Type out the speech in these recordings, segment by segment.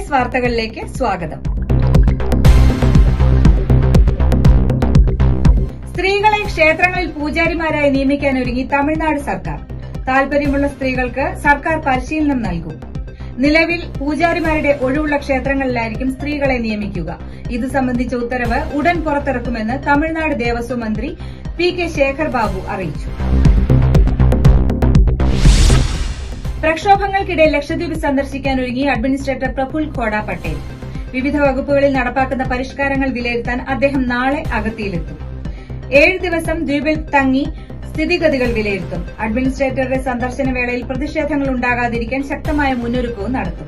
Lies വാർത്തകളിലേക്ക് സ്വാഗതം സ്ത്രീകളെ ക്ഷേത്രങ്ങളിൽ പൂജാരിമാരായി നിയമിക്കാൻ ഒരുങ്ങി തമിഴ്നാട് സർക്കാർ താൽപര്യമുള്ള സ്ത്രീകൾക്ക് സർക്കാർ പരിശീലനം നൽകും നിലവിൽ പൂജാരിമാരുടെ ഒഴിവുള്ള ക്ഷേത്രങ്ങളിലായിരിക്കും സ്ത്രീകളെ നിയമിക്കുക ഇത് സംബന്ധിച്ച ഉത്തരവ് ഉടൻ പുറത്തിറക്കുമെന്ന് തമിഴ്നാട് ദേവസ്വം മന്ത്രി പി കെ ശേഖർ ബാബു അറിയിച്ചു പ്രക്ഷോഭങ്ങൾക്കിടെ ലക്ഷദ്വീപ് സന്ദർശിക്കാൻ ഒരുങ്ങി അഡ്മിനിസ്ട്രേറ്റർ പ്രഫുൽ ഖോഡ പട്ടേൽ വിവിധ വകുപ്പുകളിൽ നടപ്പാക്കുന്ന പരിഷ്കാരങ്ങൾ വിലയിരുത്താൻ അദ്ദേഹം നാളെ അഗത്തിയിലെത്തും ഏഴ് ദിവസം ദ്വീപിൽ തങ്ങി സ്ഥിതിഗതികൾ വിലയിരുത്തും അഡ്മിനിസ്ട്രേറ്ററുടെ സന്ദർശന വേളയിൽ പ്രതിഷേധങ്ങൾ ഉണ്ടാകാതിരിക്കാൻ ശക്തമായ മുന്നൊരുക്കവും നടത്തും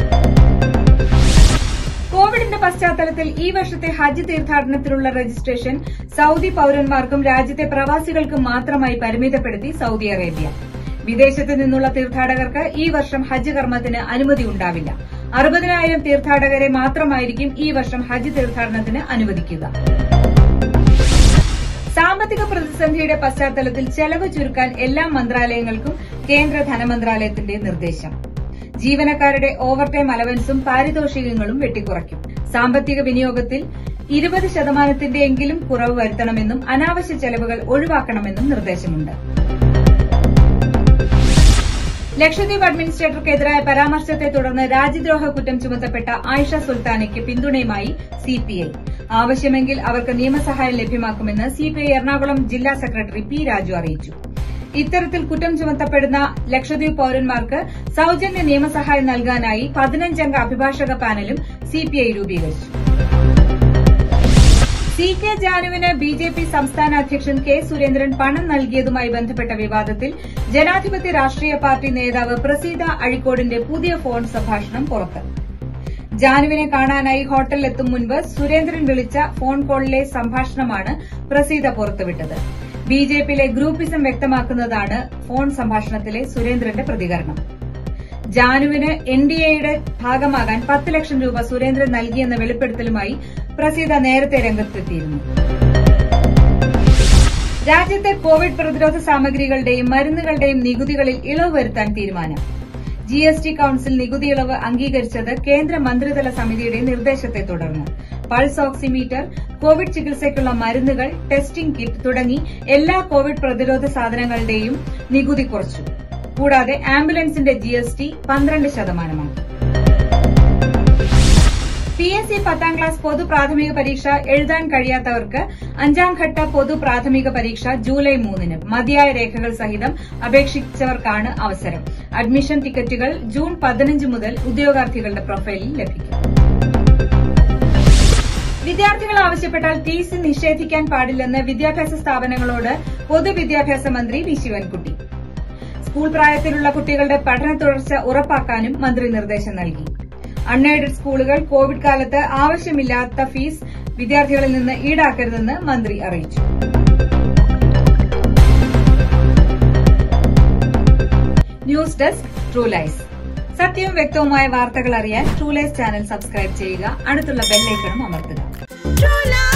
കോവിഡിന്റെ പശ്ചാത്തലത്തിൽ ഈ വർഷത്തെ ഹജ്ജ് തീർത്ഥാടനത്തിനുള്ള രജിസ്ട്രേഷൻ സൌദി പൌരന്മാർക്കും രാജ്യത്തെ പ്രവാസികൾക്കും മാത്രമായി പരിമിതപ്പെടുത്തി സൌദി അറേബ്യ വിദേശത്ത് നിന്നുള്ള തീർത്ഥാടകർക്ക് ഈ വർഷം ഹജ്ജ് കർമ്മത്തിന് അനുമതി ഉണ്ടാവില്ല അറുപതിനായിരം തീർത്ഥാടകരെ മാത്രമായിരിക്കും ഈ വർഷം ഹജ്ജ് തീർത്ഥാടനത്തിന് അനുവദിക്കുക സാമ്പത്തിക പ്രതിസന്ധിയുടെ പശ്ചാത്തലത്തിൽ ചെലവ് ചുരുക്കാൻ എല്ലാ മന്ത്രാലയങ്ങൾക്കും കേന്ദ്ര ധനമന്ത്രാലയത്തിന്റെ നിർദ്ദേശം ജീവനക്കാരുടെ ഓവർടൈം അലവൻസും പാരിതോഷികങ്ങളും വെട്ടിക്കുറയ്ക്കും സാമ്പത്തിക വിനിയോഗത്തിൽ ഇരുപത് ശതമാനത്തിന്റെയെങ്കിലും കുറവ് വരുത്തണമെന്നും അനാവശ്യ ചെലവുകൾ ഒഴിവാക്കണമെന്നും നിർദ്ദേശമുണ്ട് ലക്ഷദ്വീപ് അഡ്മിനിസ്ട്രേറ്റർക്കെതിരായ പരാമർശത്തെ തുടർന്ന് രാജ്യദ്രോഹ കുറ്റം ചുമത്തപ്പെട്ട ആയിഷ സുൽത്താനയ്ക്ക് പിന്തുണയുമായി സിപിഐ ആവശ്യമെങ്കിൽ അവർക്ക് നിയമസഹായം ലഭ്യമാക്കുമെന്ന് സിപിഐ എറണാകുളം ജില്ലാ സെക്രട്ടറി പി രാജു അറിയിച്ചു ഇത്തരത്തിൽ കുറ്റം ചുമത്തപ്പെടുന്ന ലക്ഷദ്വീപ് പൌരന്മാർക്ക് സൌജന്യ നിയമസഹായം നൽകാനായി പതിനഞ്ചംഗ അഭിഭാഷക പാനലും സിപിഐ രൂപീകരിച്ചു സി കെ ജാനുവിന് ബി ജെ പി സംസ്ഥാന അധ്യക്ഷൻ കെ സുരേന്ദ്രൻ പണം നൽകിയതുമായി ബന്ധപ്പെട്ട വിവാദത്തിൽ ജനാധിപത്യ രാഷ്ട്രീയ പാർട്ടി നേതാവ് പ്രസീത അഴിക്കോടിന്റെ പുതിയ ഫോൺ സംഭാഷണം പുറത്ത് ജാനുവിനെ കാണാനായി ഹോട്ടലിലെത്തും മുൻപ് സുരേന്ദ്രൻ വിളിച്ച ഫോൺ കോളിലെ സംഭാഷണമാണ് പ്രസീത പുറത്തുവിട്ടത് ബി ജെ പിയിലെ ഗ്രൂപ്പിസം വ്യക്തമാക്കുന്നതാണ് ഫോൺ സംഭാഷണത്തിലെ സുരേന്ദ്രന്റെ പ്രതികരണം ജാനുവിന് എൻ ഡി എയുടെ ഭാഗമാകാൻ പത്ത് ലക്ഷം രൂപ സുരേന്ദ്രൻ നൽകിയെന്ന വെളിപ്പെടുത്തലുമായി പ്രസീത നേരത്തെ രംഗത്തെത്തിയിരുന്നു രാജ്യത്തെ കോവിഡ് പ്രതിരോധ സാമഗ്രികളുടെയും മരുന്നുകളുടെയും നികുതികളിൽ ഇളവ് വരുത്താൻ തീരുമാനം ജി എസ് ടി കൌൺസിൽ നികുതി ഇളവ് അംഗീകരിച്ചത് കേന്ദ്ര മന്ത്രിതല സമിതിയുടെ നിർദ്ദേശത്തെ തുടർന്ന് പൾസ് ഓക്സിമീറ്റർ കോവിഡ് ചികിത്സയ്ക്കുള്ള മരുന്നുകൾ ടെസ്റ്റിംഗ് കിറ്റ് തുടങ്ങി എല്ലാ കോവിഡ് പ്രതിരോധ സാധനങ്ങളുടെയും നികുതി കുറച്ചു കൂടാതെ ആംബുലൻസിന്റെ ജി എസ് ടി പന്ത്രണ്ട് ശതമാനമാണ് പി എസ് സി പത്താം ക്ലാസ് പൊതു പ്രാഥമിക പരീക്ഷ എഴുതാൻ കഴിയാത്തവർക്ക് അഞ്ചാം ഘട്ട പൊതു പ്രാഥമിക പരീക്ഷ ജൂലൈ മൂന്നിന് മതിയായ രേഖകൾ സഹിതം അപേക്ഷിച്ചവർക്കാണ് അവസരം അഡ്മിഷൻ ടിക്കറ്റുകൾ ജൂൺ പതിനഞ്ച് മുതൽ ഉദ്യോഗാർത്ഥികളുടെ പ്രൊഫൈലിൽ ലഭിക്കും വിദ്യാർത്ഥികൾ ആവശ്യപ്പെട്ടാൽ ടി സി നിഷേധിക്കാൻ പാടില്ലെന്ന് വിദ്യാഭ്യാസ സ്ഥാപനങ്ങളോട് പൊതുവിദ്യാഭ്യാസ മന്ത്രി വി ശിവൻകുട്ടി സ്കൂൾ പ്രായത്തിലുള്ള കുട്ടികളുടെ പഠന തുടർച്ച ഉറപ്പാക്കാനും മന്ത്രി നിർദ്ദേശം നൽകി അൺഎയ്ഡഡ് സ്കൂളുകൾ കോവിഡ് കാലത്ത് ആവശ്യമില്ലാത്ത ഫീസ് വിദ്യാർത്ഥികളിൽ നിന്ന് ഈടാക്കരുതെന്ന് മന്ത്രി അറിയിച്ചു ന്യൂസ് ഡെസ്ക് ട്രൂലൈസ് സത്യവും വ്യക്തവുമായ വാർത്തകൾ അറിയാൻ ട്രൂലൈസ് ചാനൽ സബ്സ്ക്രൈബ് ചെയ്യുക അടുത്തുള്ള ബെല്ലൈക്കണും അമർത്തുക True love.